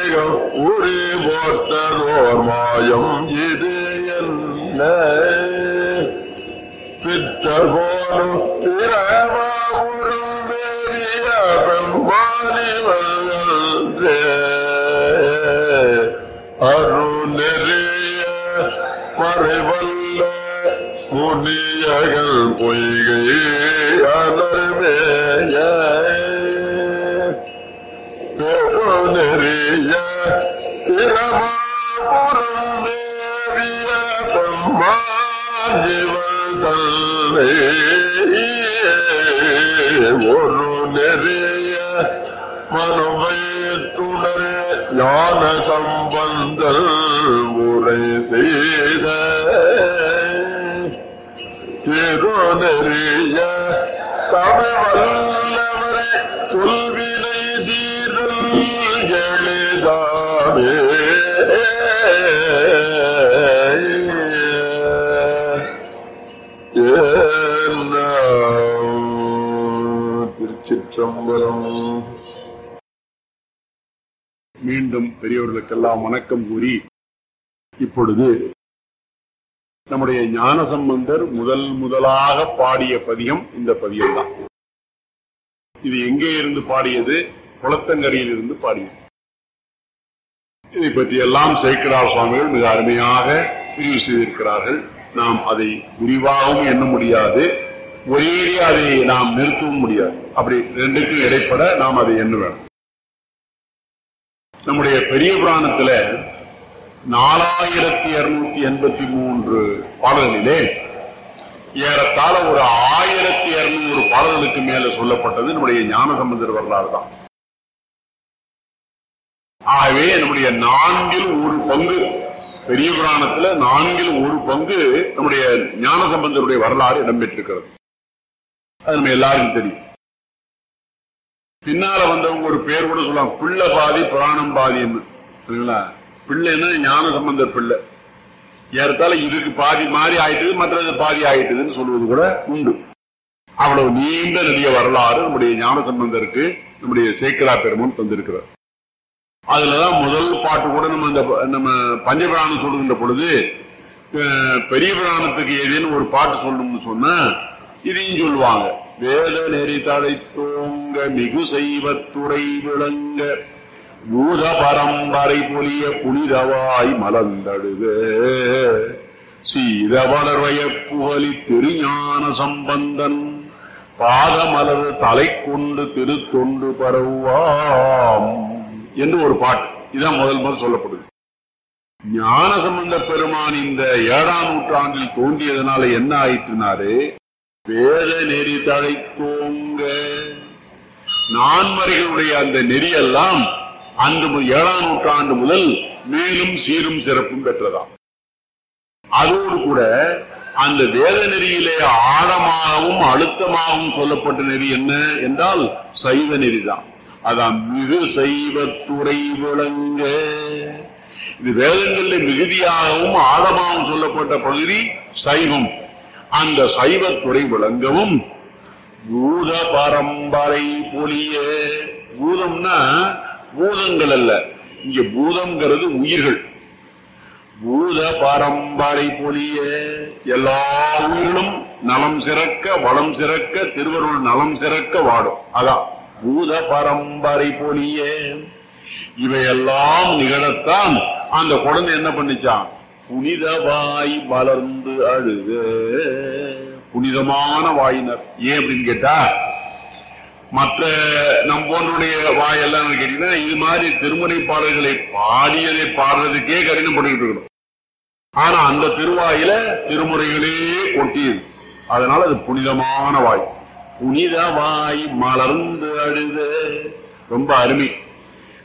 தேகம் உரி போர்த்ததோர் மாயம் இது என்ன பித்தகோனும் திரவாவுறும் வேதிய பெம்பாலிவல்களே அருணெறிய மறைவல்ல முனியகள் பொய்கை அலர்மேய பெருநெறிய திரமாபுரம் மேவிய பெம்மாஞ்சிவல்களே ஒரு நெறிய மனுவை துணரே ஞான சம்பந்தல் உரை செய்த திருநெறிய தமிழ் வல்லவரை தொல்வினை தீரல் எளிதாமே திருச்சிற்றம்பலம் மீண்டும் பெரியவர்களுக்கெல்லாம் வணக்கம் கூறி இப்பொழுது நம்முடைய ஞான சம்பந்தர் முதல் முதலாக பாடிய பதியம் இந்த பதியம் தான் இது எங்கே இருந்து பாடியது குளத்தங்கரையில் இருந்து பாடியது இதை பற்றி எல்லாம் சேக்கரார் சுவாமிகள் மிக அருமையாக பிரிவு செய்திருக்கிறார்கள் நாம் அதை விரிவாகவும் எண்ண முடியாது ஒரே அதை நாம் நிறுத்தவும் முடியாது அப்படி ரெண்டுக்கும் இடைப்பட நாம் அதை எண்ண வேண்டும் நம்முடைய பெரிய புராணத்துல நாலாயிரத்தி இருநூத்தி எண்பத்தி மூன்று பாடல்களிலே ஏறத்தாழ ஒரு ஆயிரத்தி இருநூறு பாடல்களுக்கு மேல சொல்லப்பட்டது நம்முடைய ஞான சம்பந்தர் வரலாறு தான் ஆகவே நம்முடைய நான்கில் ஒரு பங்கு பெரிய புராணத்துல நான்கில் ஒரு பங்கு நம்முடைய ஞான சம்பந்தருடைய வரலாறு இடம்பெற்றிருக்கிறது அது நம்ம எல்லாருக்கும் தெரியும் பின்னால வந்தவங்க ஒரு பேர் கூட சொல்லுவாங்க பிள்ளை பாதி புராணம் பாதின்னு சரிங்களா பிள்ளைன்னா ஞான சம்பந்தர் பிள்ளை ஏறத்தால இதுக்கு பாதி மாறி ஆயிட்டது மற்றது பாதி ஆயிட்டதுன்னு சொல்வது கூட உண்டு அவ்வளவு நீண்ட நெடிய வரலாறு நம்முடைய ஞான சம்பந்தருக்கு நம்முடைய சேக்கலா பெருமன் தந்திருக்கிறார் அதுலதான் முதல் பாட்டு கூட நம்ம இந்த நம்ம பஞ்சபிராணம் சொல்லுகின்ற பொழுது அஹ், பெரிய பிராணத்துக்கு ஏதேனும் ஒரு பாட்டு சொல்லணும்னு சொன்னா இதையும் சொல்லுவாங்க வேத நெறி தழைத்தோங்க மிகு செய்வத்துறை விளங்க பூத பரம்பரை பொலிய புனிதவாய் மலர்ந்தழுத சீத வளர்வய புகழி திருஞான சம்பந்தன் பாதமலர் தலை கொண்டு திருத்தொண்டு பரவுவாம் என்று ஒரு பாட்டு இதான் முதல் முதல் சொல்லப்படுது ஞான சம்பந்த பெருமான் இந்த ஏழாம் நூற்றாண்டில் தோன்றியதனால என்ன ஆயிற்றுனாரு வேத நெறி தழைத்தோங்க நான்மறைகளுடைய அந்த நெறியெல்லாம் அன்று மு- ஏழாம் நூற்றாண்டு முதல் மேலும் சீரும் சிறப்பும் பெற்றதாம் அதோடு கூட அந்த வேத நெறியிலே ஆழமாகவும் அழுத்தமாகவும் சொல்லப்பட்ட நெறி என்ன என்றால் சைவ நெறிதான் அதான் மிகு சைவத்துறை விளங்க இது வேதங்களில் மிகுதியாகவும் ஆழமாகவும் சொல்லப்பட்ட பகுதி சைவம் அந்த சைவத்துறை விளங்கவும் பூத பரம்பரை பொலிய பூதம்னா பூதங்கள் அல்ல இங்க பூதம்ங்கிறது உயிர்கள் பூத பரம்பரை பொலிய எல்லா உயிர்களும் நலம் சிறக்க வளம் சிறக்க திருவருள் நலம் சிறக்க வாடும் அதான் பூத பரம்பரை பொலிய இவையெல்லாம் நிகழத்தான் அந்த குழந்தை என்ன பண்ணிச்சான் புனிதவாய் மலர்ந்து அழுக புனிதமான வாயினர் ஏன் அப்படின்னு கேட்டா மற்ற நம் போன்றுடைய வாயெல்லாம் கேட்டீங்கன்னா இது மாதிரி திருமுறை பாடல்களை பாடியதை பாடுறதுக்கே கடினப்பட்டுக்கிட்டு இருக்கணும் ஆனா அந்த திருவாயில திருமுறைகளே கொட்டியது அதனால அது புனிதமான வாய் புனித வாய் மலர்ந்து அழுத ரொம்ப அருமை